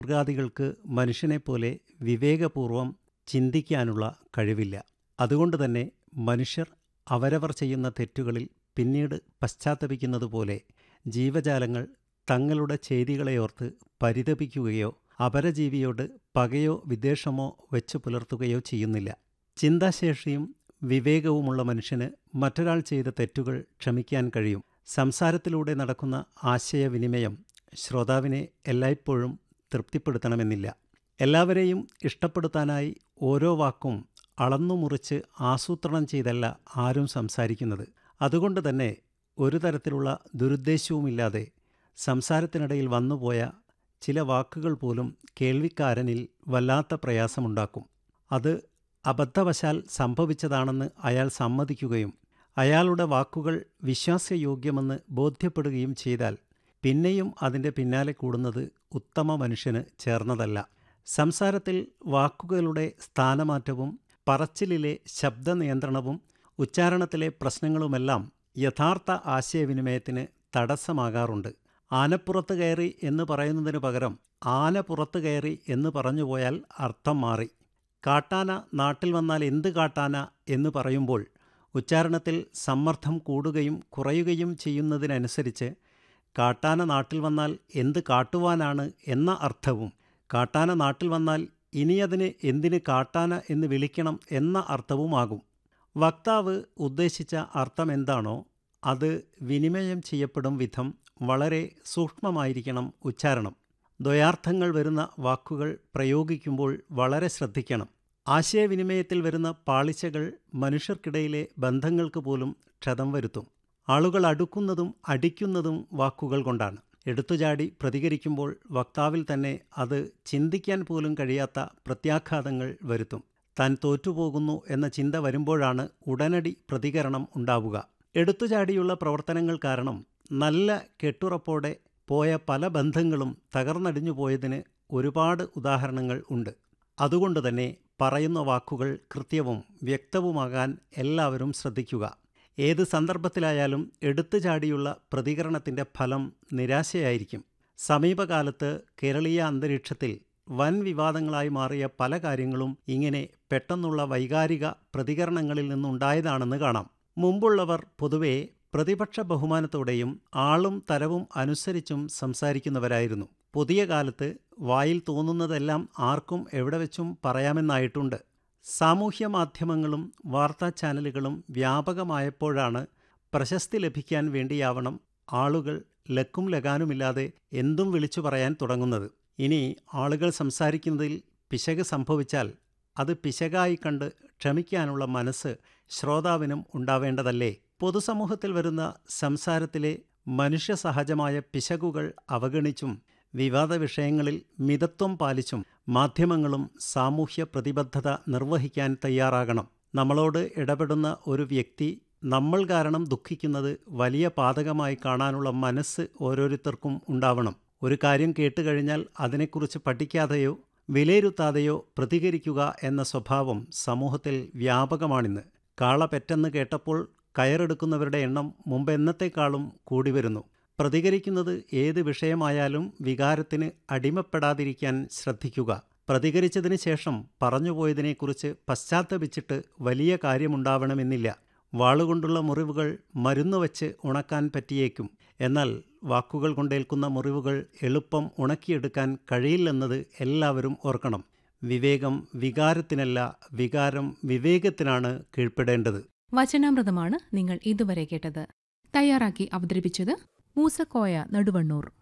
മൃഗാദികൾക്ക് മനുഷ്യനെപ്പോലെ വിവേകപൂർവം ചിന്തിക്കാനുള്ള കഴിവില്ല അതുകൊണ്ട് തന്നെ മനുഷ്യർ അവരവർ ചെയ്യുന്ന തെറ്റുകളിൽ പിന്നീട് പശ്ചാത്തപിക്കുന്നതുപോലെ ജീവജാലങ്ങൾ തങ്ങളുടെ ചെയ്തികളെയോർത്ത് പരിതപിക്കുകയോ അപരജീവിയോട് പകയോ വിദ്വേഷമോ വെച്ചു പുലർത്തുകയോ ചെയ്യുന്നില്ല ചിന്താശേഷിയും വിവേകവുമുള്ള മനുഷ്യന് മറ്റൊരാൾ ചെയ്ത തെറ്റുകൾ ക്ഷമിക്കാൻ കഴിയും സംസാരത്തിലൂടെ നടക്കുന്ന ആശയവിനിമയം ശ്രോതാവിനെ എല്ലായ്പ്പോഴും തൃപ്തിപ്പെടുത്തണമെന്നില്ല എല്ലാവരെയും ഇഷ്ടപ്പെടുത്താനായി ഓരോ വാക്കും അളന്നു മുറിച്ച് ആസൂത്രണം ചെയ്തല്ല ആരും സംസാരിക്കുന്നത് അതുകൊണ്ട് തന്നെ ഒരു തരത്തിലുള്ള ദുരുദ്ദേശവുമില്ലാതെ സംസാരത്തിനിടയിൽ വന്നുപോയ ചില വാക്കുകൾ പോലും കേൾവിക്കാരനിൽ വല്ലാത്ത പ്രയാസമുണ്ടാക്കും അത് അബദ്ധവശാൽ സംഭവിച്ചതാണെന്ന് അയാൾ സമ്മതിക്കുകയും അയാളുടെ വാക്കുകൾ വിശ്വാസയോഗ്യമെന്ന് ബോധ്യപ്പെടുകയും ചെയ്താൽ പിന്നെയും അതിൻ്റെ പിന്നാലെ കൂടുന്നത് ഉത്തമ മനുഷ്യന് ചേർന്നതല്ല സംസാരത്തിൽ വാക്കുകളുടെ സ്ഥാനമാറ്റവും പറച്ചിലിലെ ശബ്ദനിയന്ത്രണവും ഉച്ചാരണത്തിലെ പ്രശ്നങ്ങളുമെല്ലാം യഥാർത്ഥ ആശയവിനിമയത്തിന് തടസ്സമാകാറുണ്ട് ആനപ്പുറത്ത് കയറി എന്ന് പറയുന്നതിനു പകരം ആന പുറത്ത് കയറി എന്ന് പറഞ്ഞുപോയാൽ അർത്ഥം മാറി കാട്ടാന നാട്ടിൽ വന്നാൽ എന്ത് കാട്ടാന എന്ന് പറയുമ്പോൾ ഉച്ചാരണത്തിൽ സമ്മർദ്ദം കൂടുകയും കുറയുകയും ചെയ്യുന്നതിനനുസരിച്ച് കാട്ടാന നാട്ടിൽ വന്നാൽ എന്ത് കാട്ടുവാനാണ് എന്ന അർത്ഥവും കാട്ടാന നാട്ടിൽ വന്നാൽ ഇനിയതിന് എന്തിന് കാട്ടാന എന്ന് വിളിക്കണം എന്ന അർത്ഥവുമാകും വക്താവ് ഉദ്ദേശിച്ച അർത്ഥം എന്താണോ അത് വിനിമയം ചെയ്യപ്പെടും വിധം വളരെ സൂക്ഷ്മമായിരിക്കണം ഉച്ചാരണം ദ്വയാർത്ഥങ്ങൾ വരുന്ന വാക്കുകൾ പ്രയോഗിക്കുമ്പോൾ വളരെ ശ്രദ്ധിക്കണം ആശയവിനിമയത്തിൽ വരുന്ന പാളിച്ചകൾ മനുഷ്യർക്കിടയിലെ ബന്ധങ്ങൾക്ക് പോലും ക്ഷതം വരുത്തും ആളുകൾ അടുക്കുന്നതും അടിക്കുന്നതും വാക്കുകൾ കൊണ്ടാണ് എടുത്തുചാടി പ്രതികരിക്കുമ്പോൾ വക്താവിൽ തന്നെ അത് ചിന്തിക്കാൻ പോലും കഴിയാത്ത പ്രത്യാഘാതങ്ങൾ വരുത്തും താൻ തോറ്റുപോകുന്നു എന്ന ചിന്ത വരുമ്പോഴാണ് ഉടനടി പ്രതികരണം ഉണ്ടാവുക എടുത്തുചാടിയുള്ള പ്രവർത്തനങ്ങൾ കാരണം നല്ല കെട്ടുറപ്പോടെ പോയ പല ബന്ധങ്ങളും തകർന്നടിഞ്ഞു പോയതിന് ഒരുപാട് ഉദാഹരണങ്ങൾ ഉണ്ട് അതുകൊണ്ട് തന്നെ പറയുന്ന വാക്കുകൾ കൃത്യവും വ്യക്തവുമാകാൻ എല്ലാവരും ശ്രദ്ധിക്കുക ഏത് സന്ദർഭത്തിലായാലും എടുത്തുചാടിയുള്ള പ്രതികരണത്തിൻ്റെ ഫലം നിരാശയായിരിക്കും സമീപകാലത്ത് കേരളീയ അന്തരീക്ഷത്തിൽ വൻ വിവാദങ്ങളായി മാറിയ പല കാര്യങ്ങളും ഇങ്ങനെ പെട്ടെന്നുള്ള വൈകാരിക പ്രതികരണങ്ങളിൽ നിന്നുണ്ടായതാണെന്ന് കാണാം മുമ്പുള്ളവർ പൊതുവെ പ്രതിപക്ഷ ബഹുമാനത്തോടെയും ആളും തരവും അനുസരിച്ചും സംസാരിക്കുന്നവരായിരുന്നു പുതിയ കാലത്ത് വായിൽ തോന്നുന്നതെല്ലാം ആർക്കും എവിടെ വെച്ചും പറയാമെന്നായിട്ടുണ്ട് സാമൂഹ്യ മാധ്യമങ്ങളും വാർത്താ ചാനലുകളും വ്യാപകമായപ്പോഴാണ് പ്രശസ്തി ലഭിക്കാൻ വേണ്ടിയാവണം ആളുകൾ ലക്കും ലഗാനുമില്ലാതെ എന്തും വിളിച്ചു പറയാൻ തുടങ്ങുന്നത് ഇനി ആളുകൾ സംസാരിക്കുന്നതിൽ പിശക് സംഭവിച്ചാൽ അത് പിശകായി കണ്ട് ക്ഷമിക്കാനുള്ള മനസ്സ് ശ്രോതാവിനും ഉണ്ടാവേണ്ടതല്ലേ പൊതുസമൂഹത്തിൽ വരുന്ന സംസാരത്തിലെ മനുഷ്യസഹജമായ പിശകുകൾ അവഗണിച്ചും വിവാദ വിഷയങ്ങളിൽ മിതത്വം പാലിച്ചും മാധ്യമങ്ങളും സാമൂഹ്യ പ്രതിബദ്ധത നിർവഹിക്കാൻ തയ്യാറാകണം നമ്മളോട് ഇടപെടുന്ന ഒരു വ്യക്തി നമ്മൾ കാരണം ദുഃഖിക്കുന്നത് വലിയ പാതകമായി കാണാനുള്ള മനസ്സ് ഓരോരുത്തർക്കും ഉണ്ടാവണം ഒരു കാര്യം കേട്ടുകഴിഞ്ഞാൽ അതിനെക്കുറിച്ച് പഠിക്കാതെയോ വിലയിരുത്താതെയോ പ്രതികരിക്കുക എന്ന സ്വഭാവം സമൂഹത്തിൽ വ്യാപകമാണിന്ന് കാള പെറ്റെന്ന് കേട്ടപ്പോൾ കയറെടുക്കുന്നവരുടെ എണ്ണം മുമ്പെന്നത്തേക്കാളും കൂടി വരുന്നു പ്രതികരിക്കുന്നത് ഏത് വിഷയമായാലും വികാരത്തിന് അടിമപ്പെടാതിരിക്കാൻ ശ്രദ്ധിക്കുക പ്രതികരിച്ചതിന് ശേഷം പറഞ്ഞുപോയതിനെക്കുറിച്ച് പശ്ചാത്തപിച്ചിട്ട് വലിയ കാര്യമുണ്ടാവണമെന്നില്ല വാളുകൊണ്ടുള്ള മുറിവുകൾ മരുന്ന് വച്ച് ഉണക്കാൻ പറ്റിയേക്കും എന്നാൽ വാക്കുകൾ കൊണ്ടേൽക്കുന്ന മുറിവുകൾ എളുപ്പം ഉണക്കിയെടുക്കാൻ കഴിയില്ലെന്നത് എല്ലാവരും ഓർക്കണം വിവേകം വികാരത്തിനല്ല വികാരം വിവേകത്തിനാണ് കീഴ്പ്പെടേണ്ടത് വചനാമൃതമാണ് നിങ്ങൾ ഇതുവരെ കേട്ടത് തയ്യാറാക്കി അവതരിപ്പിച്ചത് മൂസക്കോയ നടുവണ്ണൂർ